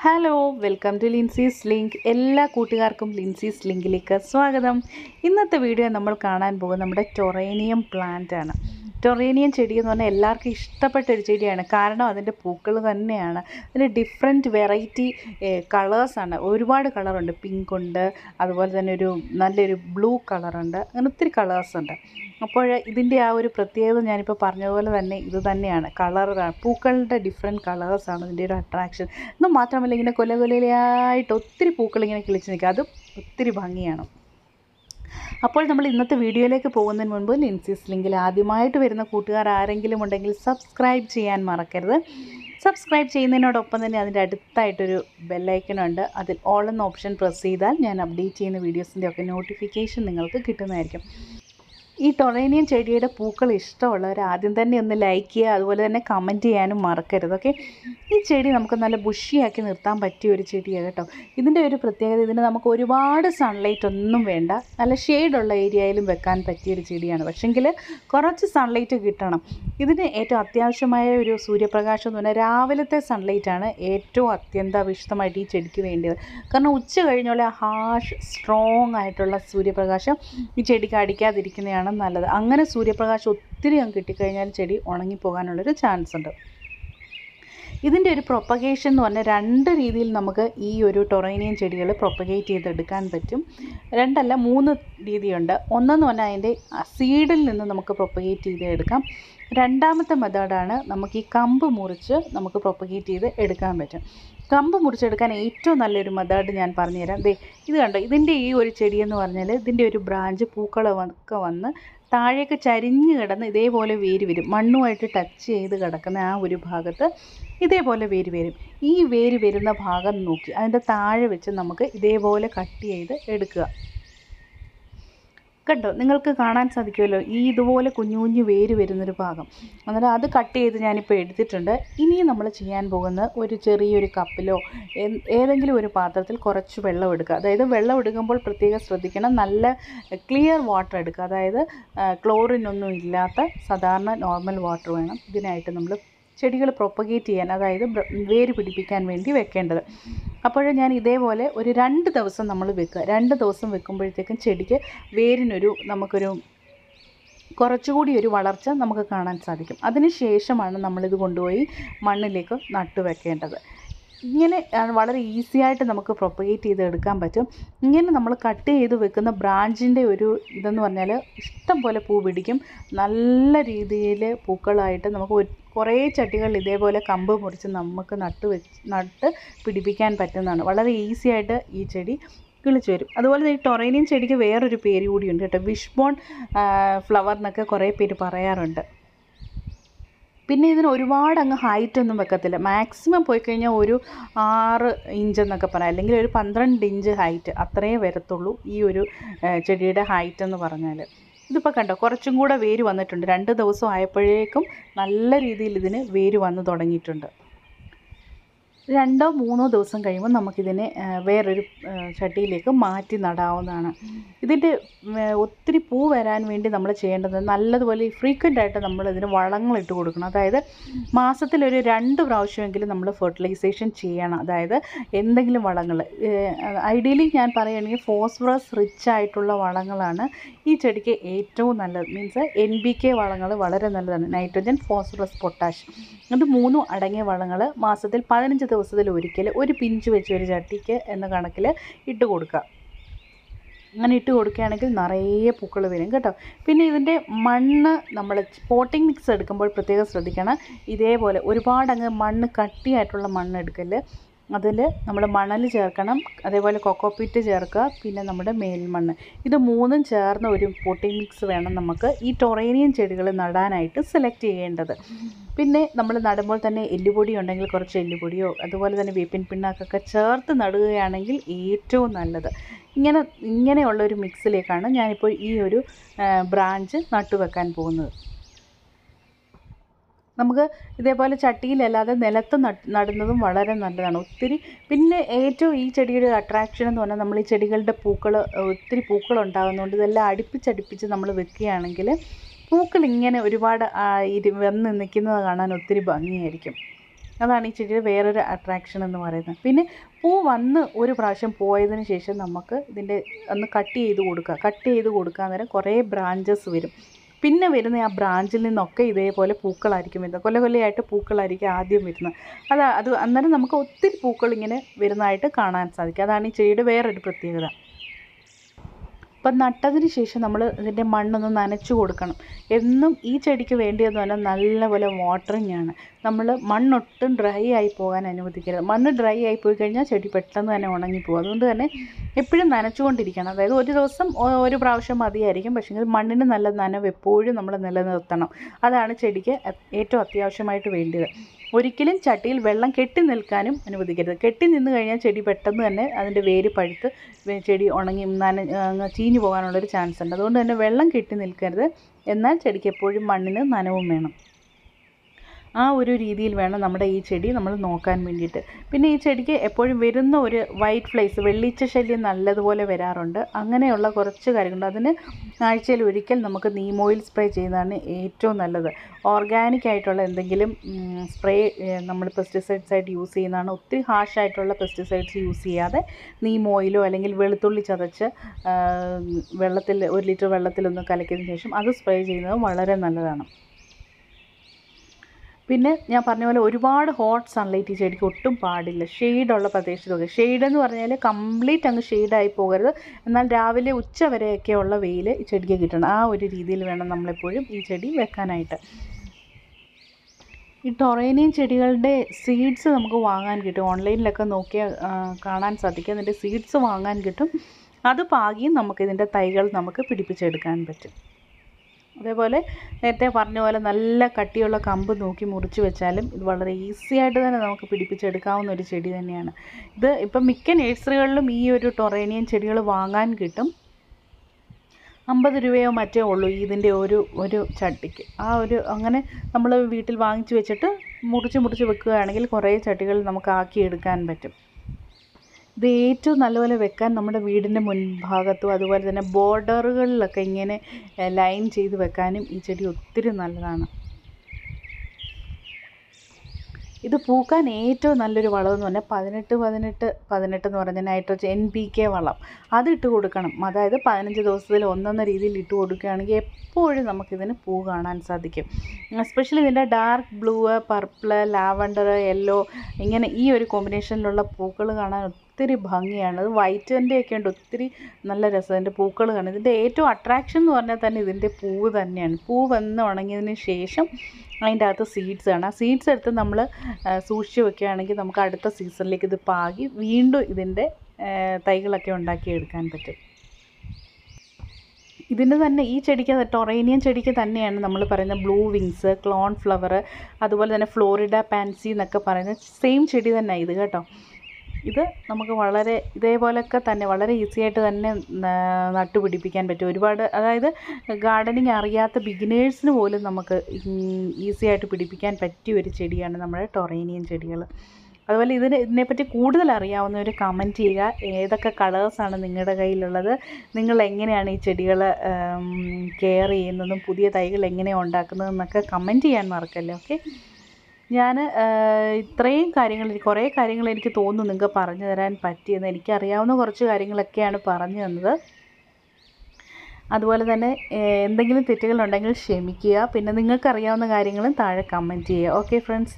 hello welcome to Lincy's link എല്ലാ കൂട്ടുകാർക്കും ലിൻസീസ് ലിങ്കിലേക്ക് സ്വാഗതം ഇന്നത്തെ വീഡിയോ നമ്മൾ കാണാൻ പോകുന്നത് നമ്മുടെ ടൊറേനിയം പ്ലാന്റ് ആണ് ടൊറേനിയം ചെടി എന്ന് പറഞ്ഞാൽ എല്ലാവർക്കും ഇഷ്ടപ്പെട്ട ഒരു ചെടിയാണ് കാരണം അതിൻ്റെ പൂക്കൾ തന്നെയാണ് അതിന് ഡിഫറെൻറ്റ് വെറൈറ്റി കളേഴ്സാണ് ഒരുപാട് കളറുണ്ട് പിങ്ക് ഉണ്ട് അതുപോലെ തന്നെ ഒരു നല്ലൊരു ബ്ലൂ കളറുണ്ട് അങ്ങനെ ഒത്തിരി കളേഴ്സ് ഉണ്ട് അപ്പോൾ ഇതിൻ്റെ ആ ഒരു പ്രത്യേകത ഞാനിപ്പോൾ പറഞ്ഞതുപോലെ തന്നെ ഇത് തന്നെയാണ് കളർ പൂക്കളുടെ ഡിഫറെൻറ്റ് കളേഴ്സാണ് ഇതിൻ്റെ ഒരു അട്രാക്ഷൻ എന്ന് മാത്രമല്ല ഇങ്ങനെ കൊല കൊലയായിട്ട് ഒത്തിരി പൂക്കൾ ഇങ്ങനെ കിളിച്ച് നിൽക്കുക അതും ഒത്തിരി ഭംഗിയാണ് അപ്പോൾ നമ്മൾ ഇന്നത്തെ വീഡിയോയിലേക്ക് പോകുന്നതിന് മുൻപ് ലിൻസിസ് ലിങ്കിൽ ആദ്യമായിട്ട് വരുന്ന കൂട്ടുകാർ ആരെങ്കിലും ഉണ്ടെങ്കിൽ സബ്സ്ക്രൈബ് ചെയ്യാൻ മറക്കരുത് സബ്സ്ക്രൈബ് ചെയ്യുന്നതിനോടൊപ്പം തന്നെ അതിൻ്റെ അടുത്തായിട്ടൊരു ബെല്ലൈക്കണുണ്ട് അതിൽ ഓൾ എന്ന ഓപ്ഷൻ പ്രസ് ചെയ്താൽ ഞാൻ അപ്ഡേറ്റ് ചെയ്യുന്ന വീഡിയോസിൻ്റെ ഒക്കെ നോട്ടിഫിക്കേഷൻ നിങ്ങൾക്ക് കിട്ടുന്നതായിരിക്കും ഈ ടൊറേനിയൻ ചെടിയുടെ പൂക്കൾ ഇഷ്ടമുള്ളവർ ആദ്യം തന്നെ ഒന്ന് ലൈക്ക് ചെയ്യുക അതുപോലെ തന്നെ കമൻറ്റ് ചെയ്യാനും മറക്കരുത് ഓക്കെ ഈ ചെടി നമുക്ക് നല്ല ബുഷിയാക്കി നിർത്താൻ പറ്റിയ ഒരു ചെടിയാണ് കേട്ടോ ഇതിൻ്റെ ഒരു പ്രത്യേകത ഇതിന് നമുക്ക് ഒരുപാട് സൺലൈറ്റ് ഒന്നും വേണ്ട നല്ല ഷെയ്ഡുള്ള ഏരിയയിലും വെക്കാൻ പറ്റിയ ഒരു ചെടിയാണ് പക്ഷെങ്കിൽ കുറച്ച് സൺലൈറ്റ് കിട്ടണം ഇതിന് ഏറ്റവും അത്യാവശ്യമായ ഒരു സൂര്യപ്രകാശം എന്ന് പറഞ്ഞാൽ രാവിലത്തെ സൺലൈറ്റാണ് ഏറ്റവും അത്യന്താപേക്ഷിതമായിട്ട് ഈ ചെടിക്ക് വേണ്ടത് കാരണം ഉച്ച കഴിഞ്ഞുള്ള ഹാഷ് സ്ട്രോങ് ആയിട്ടുള്ള സൂര്യപ്രകാശം ഈ ചെടിക്ക് അടിക്കാതിരിക്കുന്നതാണ് നല്ലത് അങ്ങനെ സൂര്യപ്രകാശം ഒത്തിരി അങ്ങ് കിട്ടിക്കഴിഞ്ഞാൽ ചെടി ഉണങ്ങിപ്പോകാനുള്ളൊരു ചാൻസ് ഉണ്ട് ഇതിൻ്റെ ഒരു പ്രൊപ്പഗേഷൻ എന്ന് പറഞ്ഞാൽ രണ്ട് രീതിയിൽ നമുക്ക് ഈ ഒരു ടൊറേനിയൻ ചെടികൾ പ്രൊപ്പഗേറ്റ് ചെയ്തെടുക്കാൻ പറ്റും രണ്ടല്ല മൂന്ന് രീതിയുണ്ട് ഒന്നെന്ന് പറഞ്ഞാൽ അതിൻ്റെ സീഡിൽ നിന്ന് നമുക്ക് പ്രൊപ്പഗേറ്റ് ചെയ്ത് എടുക്കാം രണ്ടാമത്തെ മെത്തേഡാണ് നമുക്ക് ഈ കമ്പ് മുറിച്ച് നമുക്ക് പ്രൊപ്പഗേറ്റ് ചെയ്ത് എടുക്കാൻ പറ്റും കമ്പ് മുറിച്ചെടുക്കാൻ ഏറ്റവും നല്ലൊരു മെത്തേഡ് ഞാൻ പറഞ്ഞുതരാം ദേ ഇത് കണ്ടോ ഇതിൻ്റെ ഈ ഒരു ചെടിയെന്ന് പറഞ്ഞാൽ ഇതിൻ്റെ ഒരു ബ്രാഞ്ച് പൂക്കളൊക്കെ വന്ന് താഴേക്ക് ചരിഞ്ഞ് കിടന്ന് ഇതേപോലെ വേര് വരും മണ്ണുമായിട്ട് ടച്ച് ചെയ്ത് കിടക്കുന്ന ആ ഒരു ഭാഗത്ത് ഇതേപോലെ വേര് വരും ഈ വേര് വരുന്ന ഭാഗം നോക്കി അതിൻ്റെ താഴെ വെച്ച് നമുക്ക് ഇതേപോലെ കട്ട് ചെയ്ത് എടുക്കുക കണ്ടോ നിങ്ങൾക്ക് കാണാൻ സാധിക്കുമല്ലോ ഈ ഇതുപോലെ കുഞ്ഞു കുഞ്ഞു വേര് വരുന്നൊരു ഭാഗം അന്നേരം അത് കട്ട് ചെയ്ത് ഞാനിപ്പോൾ എടുത്തിട്ടുണ്ട് ഇനിയും നമ്മൾ ചെയ്യാൻ പോകുന്ന ഒരു ചെറിയൊരു കപ്പിലോ ഏതെങ്കിലും ഒരു പാത്രത്തിൽ കുറച്ച് വെള്ളം എടുക്കുക അതായത് വെള്ളം എടുക്കുമ്പോൾ പ്രത്യേകം ശ്രദ്ധിക്കണം നല്ല ക്ലിയർ വാട്ടർ എടുക്കുക അതായത് ക്ലോറിൻ ഒന്നും ഇല്ലാത്ത സാധാരണ നോർമൽ വാട്ടർ വേണം ഇതിനായിട്ട് നമ്മൾ ചെടികൾ പ്രൊപ്പഗേറ്റ് ചെയ്യാൻ അതായത് വേര് പിടിപ്പിക്കാൻ വേണ്ടി വെക്കേണ്ടത് അപ്പോൾ ഞാൻ ഇതേപോലെ ഒരു രണ്ട് ദിവസം നമ്മൾ വെക്കുക രണ്ട് ദിവസം വെക്കുമ്പോഴത്തേക്കും ചെടിക്ക് വേരിനൊരു നമുക്കൊരു കുറച്ചുകൂടി ഒരു വളർച്ച നമുക്ക് കാണാൻ സാധിക്കും അതിന് ശേഷമാണ് നമ്മളിത് കൊണ്ടുപോയി മണ്ണിലേക്ക് നട്ടു വെക്കേണ്ടത് ഇങ്ങനെ വളരെ ഈസി ആയിട്ട് നമുക്ക് പ്രൊപ്പഗേറ്റ് ചെയ്ത് എടുക്കാൻ പറ്റും ഇങ്ങനെ നമ്മൾ കട്ട് ചെയ്ത് വെക്കുന്ന ബ്രാഞ്ചിൻ്റെ ഒരു ഇതെന്ന് പറഞ്ഞാൽ ഇഷ്ടം പോലെ പൂ പിടിക്കും നല്ല രീതിയിൽ പൂക്കളായിട്ട് നമുക്ക് കുറേ ചട്ടികൾ ഇതേപോലെ കമ്പ് മുറിച്ച് നമുക്ക് നട്ട് വെച്ച് നട്ട് പിടിപ്പിക്കാൻ പറ്റുന്നതാണ് വളരെ ഈസി ആയിട്ട് ഈ ചെടി കിളിച്ചു വരും അതുപോലെ ഈ ടൊറേനിയൻ ചെടിക്ക് വേറൊരു പേര് കൂടിയുണ്ട് കേട്ടോ വിഷ്ബോൺ ഫ്ലവർ എന്നൊക്കെ കുറേ പേര് പറയാറുണ്ട് പിന്നെ ഇതിന് ഒരുപാട് അങ്ങ് ഹൈറ്റ് ഒന്നും വെക്കത്തില്ല മാക്സിമം പോയി കഴിഞ്ഞാൽ ഒരു ആറ് ഇഞ്ച് എന്നൊക്കെ പറയാം അല്ലെങ്കിൽ ഒരു പന്ത്രണ്ട് ഇഞ്ച് ഹൈറ്റ് അത്രയേ വരത്തുള്ളൂ ഈ ഒരു ചെടിയുടെ ഹൈറ്റ് എന്ന് പറഞ്ഞാൽ ഇതിപ്പോൾ കണ്ടോ കുറച്ചും കൂടെ വേര് വന്നിട്ടുണ്ട് രണ്ട് ദിവസം ആയപ്പോഴേക്കും നല്ല രീതിയിൽ ഇതിന് വേര് വന്ന് തുടങ്ങിയിട്ടുണ്ട് രണ്ടോ മൂന്നോ ദിവസം കഴിയുമ്പോൾ നമുക്കിതിനെ വേറൊരു ചട്ടിയിലേക്ക് മാറ്റി നടാവുന്നതാണ് ഇതിൻ്റെ ഒത്തിരി പൂ വരാൻ വേണ്ടി നമ്മൾ ചെയ്യേണ്ടത് നല്ലതുപോലെ ഫ്രീക്വൻ്റ് ആയിട്ട് നമ്മൾ ഇതിന് വളങ്ങളിട്ട് കൊടുക്കണം അതായത് മാസത്തിലൊരു രണ്ട് പ്രാവശ്യമെങ്കിലും നമ്മൾ ഫെർട്ടിലൈസേഷൻ ചെയ്യണം അതായത് എന്തെങ്കിലും വളങ്ങൾ ഐഡിയലി ഞാൻ പറയുകയാണെങ്കിൽ ഫോസ്ഫറസ് റിച്ച് ആയിട്ടുള്ള വളങ്ങളാണ് ഈ ചെടിക്ക് ഏറ്റവും നല്ലത് മീൻസ് എൻ ബി കെ വളങ്ങൾ വളരെ നല്ലതാണ് നൈട്രജൻ ഫോസ്ഫറസ് പൊട്ടാഷ് ഇത് മൂന്നും അടങ്ങിയ വളങ്ങൾ മാസത്തിൽ പതിനഞ്ച് ദിവസത്തിൽ ഒരിക്കൽ ഒരു പിഞ്ച് വെച്ച് ഒരു ചട്ടിക്ക് എന്ന കണക്കിൽ ഇട്ട് കൊടുക്കുക അങ്ങനെ ഇട്ട് കൊടുക്കുകയാണെങ്കിൽ നിറയെ പൂക്കൾ വരും കേട്ടോ പിന്നെ ഇതിൻ്റെ മണ്ണ് നമ്മൾ പോട്ടിംഗ് മിക്സ് എടുക്കുമ്പോൾ പ്രത്യേകം ശ്രദ്ധിക്കണം ഇതേപോലെ ഒരുപാട് അങ്ങ് മണ്ണ് കട്ടിയായിട്ടുള്ള മണ്ണ് എടുക്കൽ അതിൽ നമ്മൾ മണൽ ചേർക്കണം അതേപോലെ കൊക്കോപ്പിറ്റ് ചേർക്കുക പിന്നെ നമ്മുടെ മേൽമണ്ണ് ഇത് മൂന്നും ചേർന്ന ഒരു പോട്ടിംഗ് മിക്സ് വേണം നമുക്ക് ഈ ടൊറേനിയൻ ചെടികൾ നടാനായിട്ട് സെലക്ട് ചെയ്യേണ്ടത് പിന്നെ നമ്മൾ നടുമ്പോൾ തന്നെ എല്ലുപൊടി ഉണ്ടെങ്കിൽ കുറച്ച് എല്ലുപൊടിയോ അതുപോലെ തന്നെ വേപ്പിൻ പിണ്ണാക്കൊക്കെ ചേർത്ത് നടുകയാണെങ്കിൽ ഏറ്റവും നല്ലത് ഇങ്ങനെ ഇങ്ങനെയുള്ള ഒരു മിക്സിലേക്കാണ് ഞാനിപ്പോൾ ഈ ഒരു ബ്രാഞ്ച് നട്ടുവെക്കാൻ പോകുന്നത് നമുക്ക് ഇതേപോലെ ചട്ടിയിലല്ലാതെ നിലത്ത് നടുന്നതും വളരെ നല്ലതാണ് ഒത്തിരി പിന്നെ ഏറ്റവും ഈ ചെടിയുടെ അട്രാക്ഷൻ എന്ന് പറഞ്ഞാൽ നമ്മൾ ഈ ചെടികളുടെ പൂക്കൾ ഒത്തിരി പൂക്കൾ ഉണ്ടാകുന്നതുകൊണ്ട് ഇതെല്ലാം അടുപ്പിച്ചടുപ്പിച്ച് നമ്മൾ വെക്കുകയാണെങ്കിൽ പൂക്കൾ ഇങ്ങനെ ഒരുപാട് ഇരി വന്ന് നിൽക്കുന്നത് കാണാൻ ഒത്തിരി ഭംഗിയായിരിക്കും അതാണ് ഈ ചെടിയുടെ വേറൊരു അട്രാക്ഷൻ എന്ന് പറയുന്നത് പിന്നെ പൂ വന്ന് ഒരു പ്രാവശ്യം പോയതിന് ശേഷം നമുക്ക് ഇതിൻ്റെ ഒന്ന് കട്ട് ചെയ്ത് കൊടുക്കുക കട്ട് ചെയ്ത് കൊടുക്കാൻ നേരം കുറേ ബ്രാഞ്ചസ് വരും പിന്നെ വരുന്ന ആ ബ്രാഞ്ചിൽ നിന്നൊക്കെ ഇതേപോലെ പൂക്കളായിരിക്കും വരുന്നത് കൊല കൊല്ലയായിട്ട് പൂക്കളായിരിക്കും ആദ്യം വരുന്നത് അത് അത് അന്നേരം നമുക്ക് ഒത്തിരി പൂക്കൾ ഇങ്ങനെ വരുന്നതായിട്ട് കാണാൻ സാധിക്കും അതാണ് ഈ ചെടിയുടെ വേറൊരു പ്രത്യേകത അപ്പം നട്ടതിന് ശേഷം നമ്മൾ ഇതിൻ്റെ മണ്ണൊന്ന് നനച്ചു കൊടുക്കണം എന്നും ഈ ചെടിക്ക് വേണ്ടിയെന്ന് പറഞ്ഞാൽ നല്ലപോലെ വാട്ടറിങ് ആണ് നമ്മൾ മണ്ണൊട്ടും ഡ്രൈ ആയി പോകാൻ അനുവദിക്കരുത് മണ്ണ് ഡ്രൈ ആയി പോയി കഴിഞ്ഞാൽ ചെടി പെട്ടെന്ന് തന്നെ ഉണങ്ങിപ്പോകും അതുകൊണ്ട് തന്നെ എപ്പോഴും നനച്ചുകൊണ്ടിരിക്കണം അതായത് ഒരു ദിവസം ഒ- ഒരു പ്രാവശ്യം മതിയായിരിക്കും പക്ഷേ മണ്ണിന് നല്ല നനവ് എപ്പോഴും നമ്മൾ നിലനിർത്തണം അതാണ് ചെടിക്ക് അ- ഏറ്റവും അത്യാവശ്യമായിട്ട് വേണ്ടത് ഒരിക്കലും ചട്ടിയിൽ വെള്ളം കെട്ടി നിൽക്കാനും അനുവദിക്കരുത് കെട്ടി നിന്ന് കഴിഞ്ഞാൽ ചെടി പെട്ടെന്ന് തന്നെ അതിൻ്റെ വേര് പഴുത്ത് വേ- ചെടി ഉണങ്ങി നന അങ്ങ് ചീഞ്ഞു പോകാനുള്ളൊരു ചാൻസ് ഉണ്ട് അതുകൊണ്ട് തന്നെ വെള്ളം കെട്ടി നിൽക്കരുത് എന്നാൽ ചെടിക്ക് എപ്പോഴും മണ്ണിന് നനവും വേണം ആ ഒരു രീതിയിൽ വേണം നമ്മുടെ ഈ ചെടി നമ്മൾ നോക്കാൻ വേണ്ടിയിട്ട് പിന്നെ ഈ ചെടിക്ക് എപ്പോഴും വരുന്ന ഒരു വൈറ്റ് ഫ്ലൈസ് വെള്ളിച്ച ശല്യം നല്ലതുപോലെ വരാറുണ്ട് അങ്ങനെയുള്ള കുറച്ച് കാര്യങ്ങളുണ്ട് അതിന് ആഴ്ചയിൽ ഒരിക്കൽ നമുക്ക് നീം ഓയിൽ സ്പ്രേ ചെയ്യുന്നതാണ് ഏറ്റവും നല്ലത് ഓർഗാനിക് ആയിട്ടുള്ള എന്തെങ്കിലും സ്പ്രേ നമ്മൾ പെസ്റ്റിസൈഡ്സ് ആയിട്ട് യൂസ് ചെയ്യുന്നതാണ് ഒത്തിരി ഹാർഷ് ആയിട്ടുള്ള പെസ്റ്റിസൈഡ്സ് യൂസ് ചെയ്യാതെ നീം ഓയിലോ അല്ലെങ്കിൽ വെളുത്തുള്ളി ചതച്ച് ആ, വെള്ളത്തിൽ ഒരു ലിറ്റർ വെള്ളത്തിലൊന്ന് കലക്കിയതിന് ശേഷം അത് സ്പ്രേ ചെയ്യുന്നത് വളരെ നല്ലതാണ് പിന്നെ ഞാൻ പറഞ്ഞ പോലെ ഒരുപാട് ഹോട്ട് സൺലൈറ്റ് ഈ ചെടിക്ക് ഒട്ടും പാടില്ല ഷെയ്ഡുള്ള പ്രദേശത്തൊക്കെ ഷെയ്ഡ് എന്ന് പറഞ്ഞാൽ കംപ്ലീറ്റ് അങ്ങ് ഷെയ്ഡായി പോകരുത് എന്നാൽ രാവിലെ ഉച്ച വരെയൊക്കെയുള്ള വെയിൽ ഈ ചെടിക്ക് കിട്ടണം ആ ഒരു രീതിയിൽ വേണം നമ്മളെപ്പോഴും ഈ ചെടി വെക്കാനായിട്ട് ഈ ടൊറേനിയൻ ചെടികളുടെ സീഡ്സ് നമുക്ക് വാങ്ങാൻ കിട്ടും ഓൺലൈനിലൊക്കെ നോക്കിയാൽ ആ, കാണാൻ സാധിക്കും അതിൻ്റെ സീഡ്സ് വാങ്ങാൻ കിട്ടും അത് പാകിയും നമുക്കിതിൻ്റെ തൈകൾ നമുക്ക് പിടിപ്പിച്ചെടുക്കാൻ പറ്റും അതേപോലെ നേരത്തെ പറഞ്ഞ പോലെ നല്ല കട്ടിയുള്ള കമ്പ് നോക്കി മുറിച്ച് വെച്ചാലും ഇത് വളരെ ഈസി ആയിട്ട് തന്നെ നമുക്ക് പിടിപ്പിച്ചെടുക്കാവുന്ന ഒരു ചെടി തന്നെയാണ് ഇത് ഇപ്പം മിക്ക നഴ്സറികളിലും ഈ ഒരു ടൊറേനിയൻ ചെടികൾ വാങ്ങാൻ കിട്ടും അമ്പത് രൂപയോ മറ്റേ ഉള്ളൂ ഇതിൻ്റെ ഒരു ഒരു ചട്ടിക്ക് ആ ഒരു അങ്ങനെ നമ്മൾ വീട്ടിൽ വാങ്ങിച്ച് വെച്ചിട്ട് മുറിച്ച് മുറിച്ച് വെക്കുകയാണെങ്കിൽ കുറേ ചട്ടികൾ നമുക്ക് ആക്കിയെടുക്കാൻ പറ്റും ഇത് ഏറ്റവും നല്ലപോലെ വെക്കാൻ നമ്മുടെ വീടിൻ്റെ മുൻഭാഗത്തും അതുപോലെ തന്നെ ബോർഡറുകളിലൊക്കെ ഇങ്ങനെ ലൈൻ ചെയ്ത് വെക്കാനും ഈ ചെടി ഒത്തിരി നല്ലതാണ് ഇത് പൂക്കാൻ ഏറ്റവും നല്ലൊരു വളമെന്ന് പറഞ്ഞാൽ പതിനെട്ട് പതിനെട്ട് പതിനെട്ട് എന്ന് പറഞ്ഞ നൈട്രജൻ എൻ പി കെ വളം അത് ഇട്ട് കൊടുക്കണം അതായത് പതിനഞ്ച് ദിവസത്തിൽ ഒന്നെന്ന രീതിയിൽ ഇട്ട് കൊടുക്കുകയാണെങ്കിൽ എപ്പോഴും നമുക്കിതിന് പൂ കാണാൻ സാധിക്കും എസ്പെഷ്യലി ഇതിൻ്റെ dark blue purple lavender yellow ഇങ്ങനെ ഈ ഒരു കോമ്പിനേഷനിലുള്ള പൂക്കൾ കാണാൻ ഒത്തിരി ഭംഗിയാണ് അത് വൈറ്റിൻ്റെ ഒക്കെ ഉണ്ട് ഒത്തിരി നല്ല രസം ഇതിൻ്റെ പൂക്കൾ കാണാൻ ഇതിൻ്റെ ഏറ്റവും അട്രാക്ഷൻ എന്ന് പറഞ്ഞാൽ തന്നെ ഇതിൻ്റെ പൂവ് തന്നെയാണ് പൂ വന്ന് ഉണങ്ങിയതിന് ശേഷം അതിൻ്റെ അകത്ത് സീഡ്സ് ആണ് ആ സീഡ്സ് എടുത്ത് നമ്മൾ സൂക്ഷിച്ച് വെക്കുകയാണെങ്കിൽ നമുക്ക് അടുത്ത സീസണിലേക്ക് ഇത് പാകി വീണ്ടും ഇതിൻ്റെ ആ, തൈകളൊക്കെ ഉണ്ടാക്കിയെടുക്കാൻ പറ്റും ഇതിന് തന്നെ ഈ ചെടിക്ക് ടൊറേനിയൻ ചെടിക്ക് തന്നെയാണ് നമ്മൾ പറയുന്ന ബ്ലൂ വിങ്സ് ക്ലോൺ ഫ്ലവർ അതുപോലെ തന്നെ ഫ്ലോറിഡ പാൻസി എന്നൊക്കെ പറയുന്ന സെയിം ചെടി തന്നെ ഇത് കേട്ടോ ഇത് നമുക്ക് വളരെ ഇതേപോലൊക്കെ തന്നെ വളരെ ഈസി ആയിട്ട് തന്നെ ന- നട്ടുപിടിപ്പിക്കാൻ പറ്റും ഒരുപാട് അതായത് ഗാർഡനിങ് അറിയാത്ത ബിഗിനേഴ്സിന് പോലും നമുക്ക് ഈസി ആയിട്ട് പിടിപ്പിക്കാൻ പറ്റിയ ഒരു ചെടിയാണ് നമ്മുടെ ടൊറേനിയൻ ചെടികൾ അതുപോലെ ഇതിന് ഇതിനെപ്പറ്റി കൂടുതൽ അറിയാവുന്നവർ കമൻറ്റ് ചെയ്യുക ഏതൊക്കെ കളേഴ്സാണ് നിങ്ങളുടെ കയ്യിലുള്ളത് നിങ്ങൾ എങ്ങനെയാണ് ഈ ചെടികൾ കെയർ ചെയ്യുന്നതും പുതിയ തൈകൾ എങ്ങനെയാണ് ഉണ്ടാക്കുന്നതെന്നൊക്കെ കമൻറ്റ് ചെയ്യാൻ മറക്കല്ലേ ഓക്കെ ഞാൻ ഇത്രയും കാര്യങ്ങൾ കുറേ കാര്യങ്ങൾ എനിക്ക് തോന്നുന്നു നിങ്ങൾക്ക് പറഞ്ഞു തരാൻ പറ്റിയെന്ന് എനിക്കറിയാവുന്ന കുറച്ച് കാര്യങ്ങളൊക്കെയാണ് പറഞ്ഞു തന്നത് അതുപോലെ തന്നെ ഏഹ്, എന്തെങ്കിലും തെറ്റുകളുണ്ടെങ്കിൽ ക്ഷമിക്കുക പിന്നെ നിങ്ങൾക്ക് അറിയാവുന്ന കാര്യങ്ങളും താഴെ കമൻറ്റ് ചെയ്യുക ഓക്കെ ഫ്രണ്ട്സ്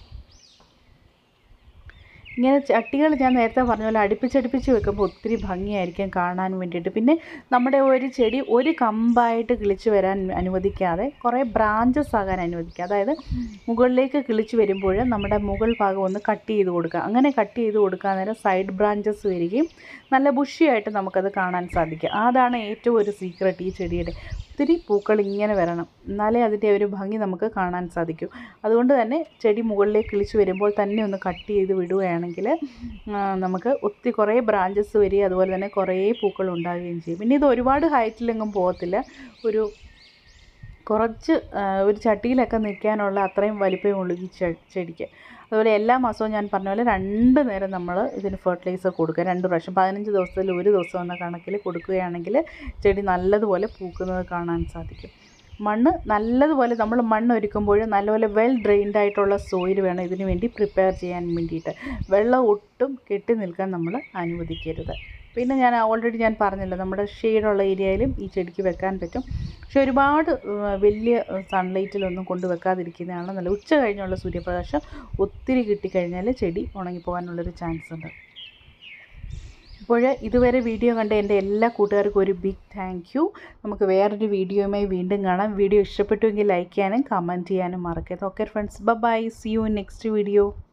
ഇങ്ങനെ ചട്ടികൾ ഞാൻ നേരത്തെ പറഞ്ഞ പോലെ അടുപ്പിച്ചടുപ്പിച്ച് വെക്കുമ്പോൾ ഒത്തിരി ഭംഗിയായിരിക്കും കാണാൻ വേണ്ടിയിട്ട് പിന്നെ നമ്മുടെ ഒരു ചെടി ഒരു കമ്പായിട്ട് കിളിച്ച് വരാൻ അനുവദിക്കാതെ കുറേ ബ്രാഞ്ചസ് ആകാൻ അനുവദിക്കുക അതായത് മുകളിലേക്ക് കിളിച്ച് വരുമ്പോൾ നമ്മുടെ മുകൾ ഭാഗം ഒന്ന് കട്ട് ചെയ്ത് കൊടുക്കുക അങ്ങനെ കട്ട് ചെയ്ത് കൊടുക്കാൻ നേരം സൈഡ് ബ്രാഞ്ചസ് വരികയും നല്ല ബുഷിയായിട്ട് നമുക്കത് കാണാൻ സാധിക്കും അതാണ് ഏറ്റവും ഒരു സീക്രട്ട് ഈ ചെടിയുടെ ഒത്തിരി പൂക്കൾ ഇങ്ങനെ വരണം എന്നാലേ അതിൻ്റെ ഒരു ഭംഗി നമുക്ക് കാണാൻ സാധിക്കൂ അതുകൊണ്ട് തന്നെ ചെടി മുകളിലേക്ക് കിളിച്ച് വരുമ്പോൾ തന്നെ ഒന്ന് കട്ട് ചെയ്ത് വിടുകയാണെങ്കിൽ ആ, നമുക്ക് ഒത്തിരി കുറേ ബ്രാഞ്ചസ് വരികയും അതുപോലെ തന്നെ കുറേ പൂക്കൾ ഉണ്ടാകുകയും ചെയ്യും പിന്നെ ഇത് ഒരുപാട് ഹൈറ്റിലെങ്ങും പോകത്തില്ല ഒരു കുറച്ച് ആ, ഒരു ചട്ടിയിലൊക്കെ നിൽക്കാനുള്ള അത്രയും വലിപ്പമേ ഉള്ളൂ ഈ ചെ- ചെടിക്ക് അതുപോലെ എല്ലാ മാസവും ഞാൻ പറഞ്ഞ പോലെ രണ്ട് നേരം നമ്മൾ ഇതിന് ഫെർട്ടിലൈസർ കൊടുക്കുക രണ്ട് പ്രാവശ്യം പതിനഞ്ച് ദിവസത്തിൽ ഒരു ദിവസം എന്ന കണക്കിൽ കൊടുക്കുകയാണെങ്കിൽ ചെടി നല്ലതുപോലെ പൂക്കുന്നത് കാണാൻ സാധിക്കും മണ്ണ് നല്ലതുപോലെ നമ്മൾ മണ്ണ് ഒരുക്കുമ്പോൾ നല്ലപോലെ വെൽ ഡ്രെയിൻഡ് ആയിട്ടുള്ള സോയിൽ വേണം ഇതിന് വേണ്ടി പ്രിപ്പയർ ചെയ്യാൻ വേണ്ടിയിട്ട് വെള്ളം ഒട്ടും കെട്ടി നിൽക്കാൻ നമ്മൾ അനുവദിക്കരുത് പിന്നെ ഞാൻ ഓൾറെഡി ഞാൻ പറഞ്ഞല്ലോ നമ്മുടെ ഷെയ്ഡുള്ള ഏരിയയിലും ഈ ചെടിക്ക് വെക്കാൻ പറ്റും പക്ഷെ ഒരുപാട് ഉം, വലിയ സൺലൈറ്റിലൊന്നും കൊണ്ട് വെക്കാതിരിക്കുന്നതാണ് നല്ല ഉച്ച കഴിഞ്ഞുള്ള സൂര്യപ്രകാശം ഒത്തിരി കിട്ടിക്കഴിഞ്ഞാൽ ചെടി ഉണങ്ങിപ്പോകാനുള്ളൊരു ചാൻസ് ഉണ്ട് അപ്പോൾ ഇതുവരെ വീഡിയോ കണ്ട എൻ്റെ എല്ലാ കൂട്ടുകാർക്കും ഒരു ബിഗ് താങ്ക് യു നമുക്ക് വേറൊരു വീഡിയോയുമായി വീണ്ടും കാണാം വീഡിയോ ഇഷ്ടപ്പെട്ടുവെങ്കിൽ ലൈക്ക് ചെയ്യാനും കമൻറ്റ് ചെയ്യാനും മറക്കരുത് okay friends bye see you next video